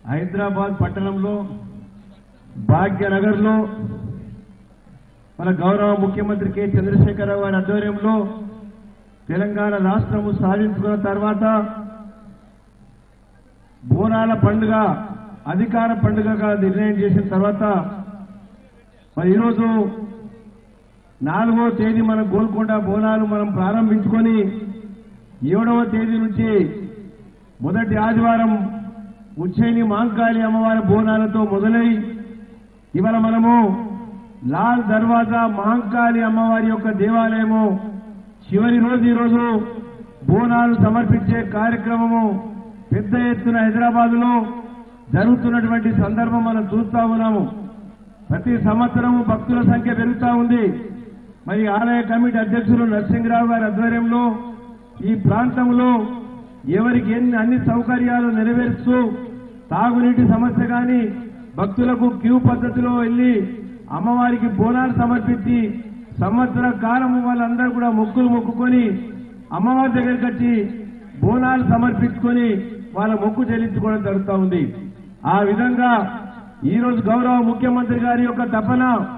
హైదరాబాద్ పట్టణంలో భాగ్యనగర్లో మన గౌరవ ముఖ్యమంత్రి కె చంద్రశేఖరరావు గారి ఆధ్వర్యంలో తెలంగాణ రాష్ట్రము సాధించుకున్న తర్వాత బోనాల పండుగ అధికార పండుగగా నిర్ణయం చేసిన తర్వాత మరి ఈరోజు నాలుగో తేదీ మనం గోల్కొండ బోనాలు మనం ప్రారంభించుకొని ఏడవ తేదీ నుంచి మొదటి ఆదివారం ఉజ్జయిని మాంకాళి అమ్మవారి బోనాలతో మొదలై ఇవాళ మనము లాల్ దర్వాజా మహంకాళి అమ్మవారి యొక్క దేవాలయము చివరి రోజు ఈరోజు బోనాలు సమర్పించే కార్యక్రమము పెద్ద ఎత్తున హైదరాబాద్ లో జరుగుతున్నటువంటి సందర్భం మనం చూస్తా ఉన్నాము ప్రతి సంవత్సరము భక్తుల సంఖ్య పెరుగుతా ఉంది మరి ఆలయ కమిటీ అధ్యక్షులు నరసింహరావు గారి ఆధ్వర్యంలో ఈ ప్రాంతంలో ఎవరికి ఎన్ని అన్ని సౌకర్యాలు నెరవేరుస్తూ తాగునీటి సమస్య కానీ భక్తులకు క్యూ పద్ధతిలో వెళ్లి అమ్మవారికి బోనాలు సమర్పించి సంవత్సర కాలము వాళ్ళందరూ కూడా మొక్కులు మొక్కుకొని అమ్మవారి దగ్గరికి వచ్చి బోనాలు సమర్పించుకొని వాళ్ళ మొక్కు చెల్లించుకోవడం జరుగుతూ ఉంది ఆ విధంగా ఈ రోజు గౌరవ ముఖ్యమంత్రి గారి యొక్క తపన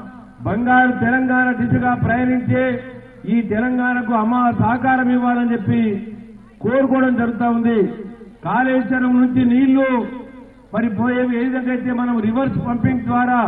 బంగారు తెలంగాణ దిశగా ప్రయాణించే ఈ తెలంగాణకు అమ్మ సహకారం ఇవ్వాలని చెప్పి కోరుకోవడం జరుగుతూ ఉంది కాళేశ్వరం నుంచి నీళ్లు మరి పోయే ఏ విధంగా అయితే మనం రివర్స్ పంపింగ్ ద్వారా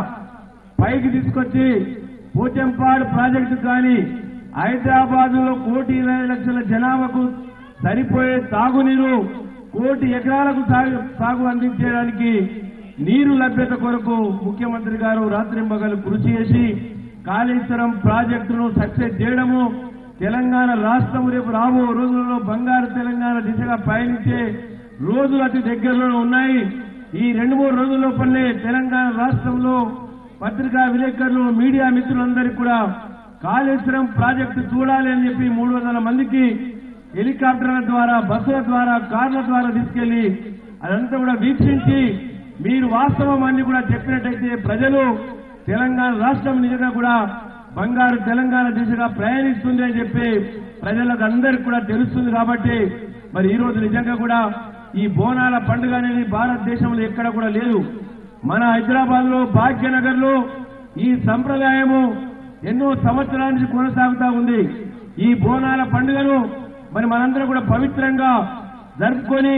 పైకి తీసుకొచ్చి పోచంపాడు ప్రాజెక్టు కానీ హైదరాబాద్ లో కోటి ఇరవై లక్షల జనాభాకు సరిపోయే తాగునీరు కోటి ఎకరాలకు సాగు సాగు అందించడానికి నీరు లభ్యత కొరకు ముఖ్యమంత్రి గారు రాత్రింబగలు కృషి చేసి కాళేశ్వరం ప్రాజెక్టును సక్సెస్ చేయడము తెలంగాణ రాష్ట్రం రేపు రాబో రోజులలో బంగారు తెలంగాణ దిశగా పయనించే రోజులు అతి దగ్గరలో ఉన్నాయి ఈ రెండు మూడు రోజుల లోపలనే తెలంగాణ రాష్ట్రంలో పత్రికా విలేకరులు మీడియా మిత్రులందరికీ కూడా కాళేశ్వరం ప్రాజెక్టు చూడాలి అని చెప్పి మూడు వందల మందికి హెలికాప్టర్ల ద్వారా బస్సుల ద్వారా కార్ల ద్వారా తీసుకెళ్లి అదంతా కూడా వీక్షించి మీరు వాస్తవం అన్ని కూడా చెప్పినట్టయితే ప్రజలు తెలంగాణ రాష్ట్రం నిజంగా కూడా బంగారు తెలంగాణ దిశగా ప్రయాణిస్తుంది అని చెప్పి ప్రజలకు అందరికీ కూడా తెలుస్తుంది కాబట్టి మరి ఈ రోజు నిజంగా కూడా ఈ బోనాల పండుగ అనేది భారతదేశంలో ఎక్కడ కూడా లేదు మన హైదరాబాద్ లో భాగ్యనగర్ లో ఈ సంప్రదాయము ఎన్నో సంవత్సరాల నుంచి కొనసాగుతా ఉంది ఈ బోనాల పండుగను మరి మనందరం కూడా పవిత్రంగా జరుపుకొని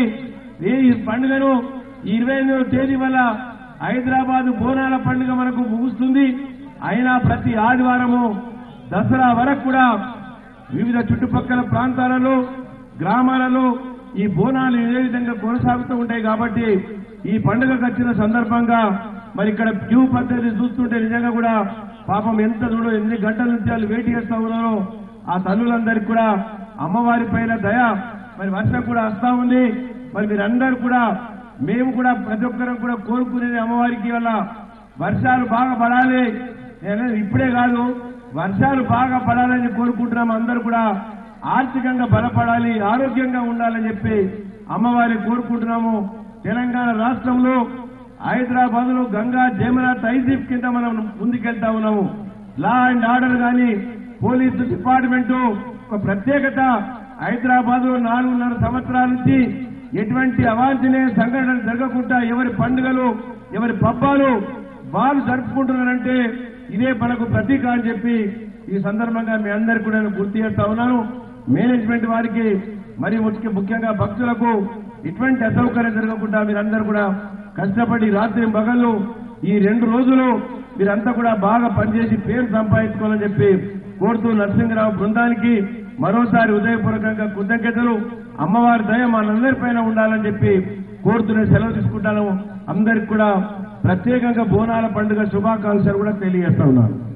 ఈ పండుగను ఈ ఇరవై ఎనిమిదవ తేదీ వల్ల హైదరాబాద్ బోనాల పండుగ మనకు ముగుస్తుంది అయినా ప్రతి ఆదివారము దసరా వరకు కూడా వివిధ చుట్టుపక్కల ప్రాంతాలలో గ్రామాలలో ఈ బోనాలు ఇదే విధంగా కొనసాగుతూ ఉంటాయి కాబట్టి ఈ పండుగకు వచ్చిన సందర్భంగా మరి ఇక్కడ క్యూ పద్ధతి చూస్తుంటే నిజంగా కూడా పాపం ఎంత చూడో ఎన్ని గంటల నుంచి వాళ్ళు వెయిట్ చేస్తా ఉన్నారో ఆ తల్లులందరికీ కూడా అమ్మవారి పైన దయ మరి వర్షం కూడా వస్తా ఉంది మరి మీరందరూ కూడా మేము కూడా ప్రతి ఒక్కరం కూడా కోరుకునేది అమ్మవారికి వల్ల వర్షాలు బాగా పడాలి నేను ఇప్పుడే కాదు వర్షాలు బాగా పడాలని కోరుకుంటున్నాం అందరూ కూడా ఆర్థికంగా బలపడాలి ఆరోగ్యంగా ఉండాలని చెప్పి అమ్మవారి కోరుకుంటున్నాము తెలంగాణ రాష్ట్రంలో హైదరాబాద్ లో గంగా జమున తైజీప్ కింద మనం ముందుకెళ్తా ఉన్నాము లా అండ్ ఆర్డర్ గాని పోలీసు డిపార్ట్మెంట్ ఒక ప్రత్యేకత హైదరాబాద్ లో నాలుగున్నర సంవత్సరాల నుంచి ఎటువంటి అవాంఛనీయ సంఘటనలు జరగకుండా ఎవరి పండుగలు ఎవరి పబ్బాలు వాళ్ళు జరుపుకుంటున్నారంటే ఇదే మనకు ప్రతీక అని చెప్పి ఈ సందర్భంగా మీ అందరికీ కూడా నేను గుర్తు చేస్తా ఉన్నాను మేనేజ్మెంట్ వారికి మరి ముఖ్య- ముఖ్యంగా భక్తులకు ఇటువంటి అసౌకర్యం జరగకుండా మీరందరూ కూడా కష్టపడి రాత్రి పగళ్ళు ఈ రెండు రోజులు మీరంతా కూడా బాగా పనిచేసి పేరు సంపాదించుకోవాలని చెప్పి కోరుతూ నరసింహరావు బృందానికి మరోసారి ఉదయపూర్వకంగా కృతజ్ఞతలు అమ్మవారి దయ మనందరిపైన ఉండాలని చెప్పి కోరుతూనే సెలవు తీసుకుంటాను అందరికి కూడా ప్రత్యేకంగా బోనాల పండుగ శుభాకాంక్షలు కూడా తెలియజేస్తా ఉన్నాను